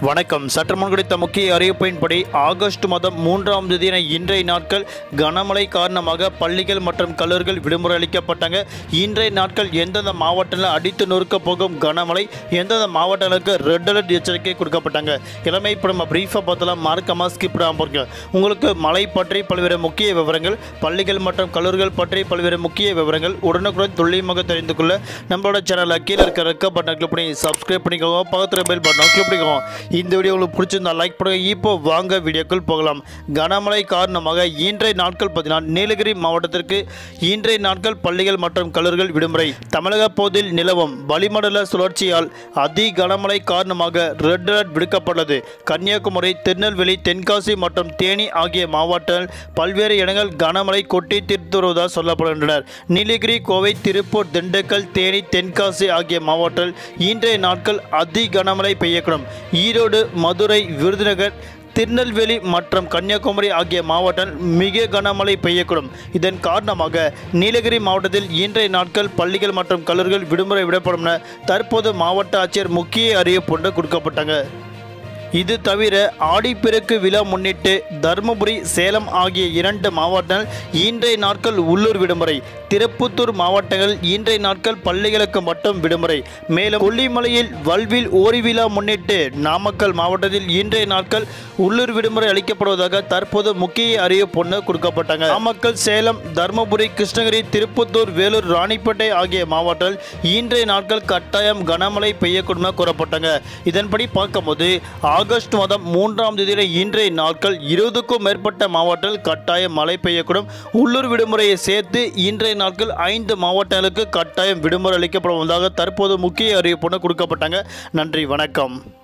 வணக்கம் சற்று முன் கிடைத்த முக்கிய அறிவிப்பின்படி ஆகஸ்ட் மாதம் மூன்றாம் தேதியான இன்றைய நாட்கள் கனமழை காரணமாக பள்ளிகள் மற்றும் கல்லூரிகள் விடுமுறை அளிக்கப்பட்டாங்க இன்றைய நாட்கள் எந்தெந்த மாவட்டத்தில் அடித்து நொறுக்க போகும் கனமழை எந்தெந்த மாவட்டங்களுக்கு ரெட் அலர்ட் எச்சரிக்கை கொடுக்கப்பட்டாங்க எல்லாமே இப்போ நம்ம பிரீஃபாக பார்த்தலாம் மறக்காம ஸ்கிப் போங்க உங்களுக்கு மழை பற்றி பல்வேறு முக்கிய விவரங்கள் பள்ளிகள் மற்றும் கல்லூரிகள் பற்றி பல்வேறு முக்கிய விவரங்கள் உடனுக்குடன் துல்லியமாக தெரிந்து கொள்ள நம்மளோட சேனலை கீழே இருக்க ரெக்க பட்டன் கிளிக் பண்ணி சப்ஸ்கிரைப் பண்ணிக்கோங்க பக்கத்தில் பெல் பட்டன் கிளிக் பண்ணிக்கோங்க இந்த வீடியோ உங்களுக்கு பிடிச்சிருந்தா லைக் பண்ணுங்க இப்போ வாங்க வீடியோக்குள் போகலாம் கனமழை காரணமாக இன்றைய நாட்கள் பார்த்தீங்கன்னா நீலகிரி மாவட்டத்திற்கு இன்றைய நாட்கள் பள்ளிகள் மற்றும் கல்லூரிகள் விடுமுறை தமிழக பகுதியில் நிலவும் வளிமண்டல சுழற்சியால் அதி கனமழை காரணமாக ரெட் அலர்ட் விடுக்கப்பட்டுள்ளது கன்னியாகுமரி திருநெல்வேலி தென்காசி மற்றும் தேனி ஆகிய மாவட்டங்கள் பல்வேறு இடங்கள் கனமழை கொட்டி தீர்த்து வருவதாக சொல்லப்படுகின்றனர் நீலகிரி கோவை திருப்பூர் திண்டுக்கல் தேனி தென்காசி ஆகிய மாவட்டங்கள் இன்றைய நாட்கள் அதி கனமழை பெய்யக்கூடும் ஈரோடு மதுரை விருதுநகர் திருநெல்வேலி மற்றும் கன்னியாகுமரி ஆகிய மாவட்டங்கள் மிக கனமழை பெய்யக்கூடும் இதன் காரணமாக நீலகிரி மாவட்டத்தில் இன்றைய நாட்கள் பள்ளிகள் மற்றும் கல்லூரிகள் விடுமுறை விடப்படும் என தற்போது மாவட்ட ஆட்சியர் முக்கிய அறிவிப்பு ஒன்று கொடுக்கப்பட்டாங்க இது தவிர ஆடிப்பெருக்கு விழா முன்னிட்டு தருமபுரி சேலம் ஆகிய இரண்டு மாவட்டங்கள் இன்றைய நாட்கள் உள்ளூர் விடுமுறை திருப்பத்தூர் மாவட்டங்கள் இன்றைய நாட்கள் பள்ளிகளுக்கு மட்டும் விடுமுறை மேலும் கொல்லிமலையில் வல்வில் ஓரி விழா முன்னிட்டு நாமக்கல் மாவட்டத்தில் இன்றைய நாட்கள் உள்ளூர் விடுமுறை அளிக்கப்படுவதாக தற்போது முக்கிய அறிவிப்பு ஒன்று கொடுக்கப்பட்டாங்க நாமக்கல் சேலம் தருமபுரி கிருஷ்ணகிரி திருப்பத்தூர் வேலூர் ராணிப்பேட்டை ஆகிய மாவட்டங்கள் இன்றைய நாட்கள் கட்டாயம் கனமழை பெய்யக்கூடும் என கூறப்பட்டாங்க இதன்படி பார்க்கும்போது ஆகஸ்ட் மாதம் மூன்றாம் தேதியில இன்றைய நாட்கள் இருபதுக்கும் மேற்பட்ட மாவட்டங்கள் கட்டாயம் மழை பெய்யக்கூடும் உள்ளூர் விடுமுறையை சேர்த்து இன்றைய நாட்கள் ஐந்து மாவட்டங்களுக்கு கட்டாயம் விடுமுறை அளிக்கப்படுவதாக தற்போது முக்கிய அறிவிப்பு ஒன்று கொடுக்கப்பட்டாங்க நன்றி வணக்கம்